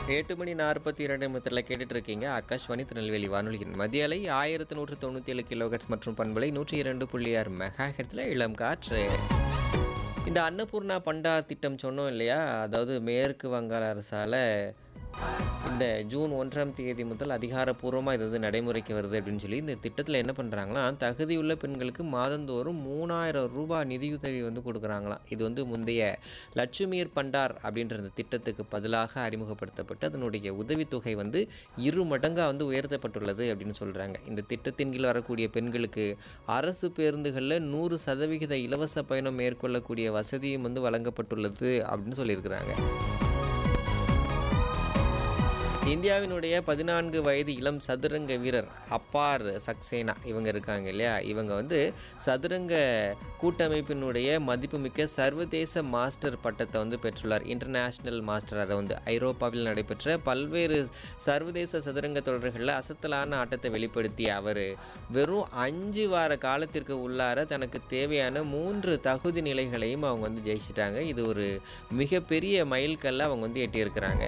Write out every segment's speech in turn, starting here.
எட்டு மணி நாற்பத்தி இரண்டு நிமிடத்தில் கேட்டுட்டு இருக்கீங்க ஆகாஷ்வாணி திருநெல்வேலி வானொலியின் மதிய அலை ஆயிரத்து நூற்று தொண்ணூற்றி ஏழு கிலோஹெட்ஸ் மற்றும் பண்பலை நூற்றி இரண்டு புள்ளி ஆறு மெகா ஹெட்ஸில் இளம் காற்று இந்த அன்னபூர்ணா பண்டார் திட்டம் சொன்னோம் இல்லையா அதாவது மேற்கு வங்காள அரசால் இந்த ஜூன் ஒன்றாம் தேதி முதல் அதிகாரப்பூர்வமாக இது வந்து நடைமுறைக்கு வருது அப்படின்னு சொல்லி இந்த திட்டத்தில் என்ன பண்ணுறாங்கன்னா தகுதியுள்ள பெண்களுக்கு மாதந்தோறும் மூணாயிரம் ரூபாய் நிதியுதவி வந்து கொடுக்குறாங்களாம் இது வந்து முந்தைய லட்சுமியர் பண்டார் அப்படின்ற இந்த திட்டத்துக்கு பதிலாக அறிமுகப்படுத்தப்பட்டு அதனுடைய உதவித்தொகை வந்து இரு மடங்காக வந்து உயர்த்தப்பட்டுள்ளது அப்படின்னு சொல்கிறாங்க இந்த திட்டத்தின் கீழ் வரக்கூடிய பெண்களுக்கு அரசு பேருந்துகளில் நூறு சதவிகித இலவச பயணம் மேற்கொள்ளக்கூடிய வசதியும் வந்து வழங்கப்பட்டுள்ளது அப்படின்னு சொல்லியிருக்கிறாங்க இந்தியாவினுடைய பதினான்கு வயது இளம் சதுரங்க வீரர் அப்பார் சக்சேனா இவங்க இருக்காங்க இல்லையா இவங்க வந்து சதுரங்க கூட்டமைப்பினுடைய மதிப்புமிக்க சர்வதேச மாஸ்டர் பட்டத்தை வந்து பெற்றுள்ளார் இன்டர்நேஷ்னல் மாஸ்டர் அதை வந்து ஐரோப்பாவில் நடைபெற்ற பல்வேறு சர்வதேச சதுரங்க தொடர்களில் அசத்தலான ஆட்டத்தை வெளிப்படுத்திய அவர் வெறும் அஞ்சு வார காலத்திற்கு உள்ளார தனக்கு தேவையான மூன்று தகுதி நிலைகளையும் அவங்க வந்து ஜெயிச்சிட்டாங்க இது ஒரு மிகப்பெரிய மைல்கல்ல அவங்க வந்து எட்டியிருக்கிறாங்க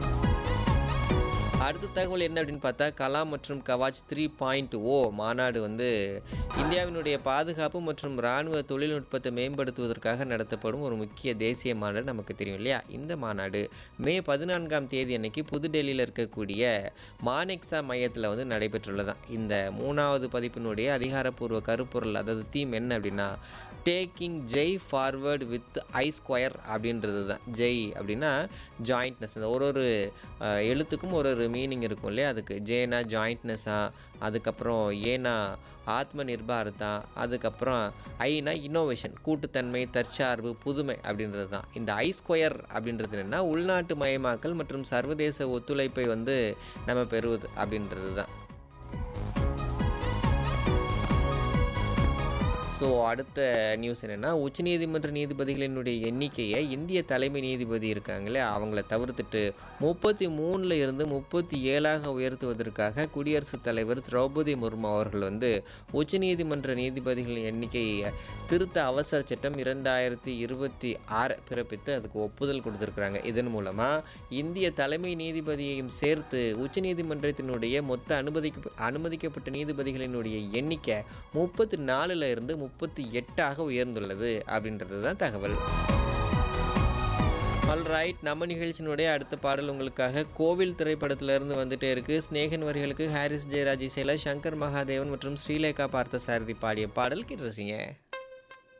அடுத்த தகவல் என்ன அப்படின்னு பார்த்தா கலாம் மற்றும் கவாச் த்ரீ பாயிண்ட் ஓ மாநாடு வந்து இந்தியாவினுடைய பாதுகாப்பு மற்றும் இராணுவ தொழில்நுட்பத்தை மேம்படுத்துவதற்காக நடத்தப்படும் ஒரு முக்கிய தேசிய மாநாடு நமக்கு தெரியும் இல்லையா இந்த மாநாடு மே பதினான்காம் தேதி அன்னைக்கு புதுடெல்லியில் இருக்கக்கூடிய மானெக்ஸா மையத்தில் வந்து நடைபெற்றுள்ளதான் இந்த மூணாவது பதிப்பினுடைய அதிகாரப்பூர்வ கருப்பொருள் அதாவது தீம் என்ன அப்படின்னா taking Jai forward with I square அப்படின்றது தான் ஜெய் அப்படின்னா ஜாயிண்ட்னஸ் அந்த ஒரு ஒரு அஹ், எழுத்துக்கும் ஒரு ஒரு மீனிங் இருக்கும் இல்லையா அதுக்கு ஜேனா ஜாயிண்ட்னஸ்ஸா அதுக்கப்புறம் ஏனா ஆத்ம நிர்பாரதா அதுக்கப்புறம் ஐனா இன்னோவேஷன் கூட்டுத்தன்மை தற்சார்பு புதுமை அப்படின்றது தான் இந்த ஐ ஸ்கொயர் அப்படின்றது என்னென்னா உள்நாட்டு மயமாக்கல் மற்றும் சர்வதேச ஒத்துழைப்பை வந்து நம்ம பெறுவது அப்படின்றது தான் ஸோ அடுத்த நியூஸ் என்னென்னா உச்சநீதிமன்ற நீதிபதிகளினுடைய எண்ணிக்கையை இந்திய தலைமை நீதிபதி இருக்காங்களே அவங்கள தவிர்த்துட்டு முப்பத்தி மூணில் இருந்து முப்பத்தி ஏழாக உயர்த்துவதற்காக குடியரசுத் தலைவர் திரௌபதி முர்மு அவர்கள் வந்து உச்சநீதிமன்ற நீதிபதிகளின் எண்ணிக்கையை திருத்த அவசர சட்டம் இரண்டாயிரத்தி இருபத்தி ஆறு பிறப்பித்து அதுக்கு ஒப்புதல் கொடுத்துருக்குறாங்க இதன் மூலமாக இந்திய தலைமை நீதிபதியையும் சேர்த்து உச்சநீதிமன்றத்தினுடைய மொத்த அனுமதிக்க அனுமதிக்கப்பட்ட நீதிபதிகளினுடைய எண்ணிக்கை முப்பத்தி நாலுல இருந்து முப்பத்தி எட்டாக உயர்ந்துள்ளது அப்படின்றது தான் தகவல் ஆல்ரைட் நம்ம நிகழ்ச்சியினுடைய அடுத்த பாடல் உங்களுக்காக கோவில் திரைப்படத்துல இருந்து வந்துட்டே இருக்கு ஸ்நேகன் வரிகளுக்கு ஹாரிஸ் ஜெயராஜ் இசையில சங்கர் மகாதேவன் மற்றும் ஸ்ரீலேகா பார்த்த சாரதி பாடிய பாடல் கேட்டு ரசிங்க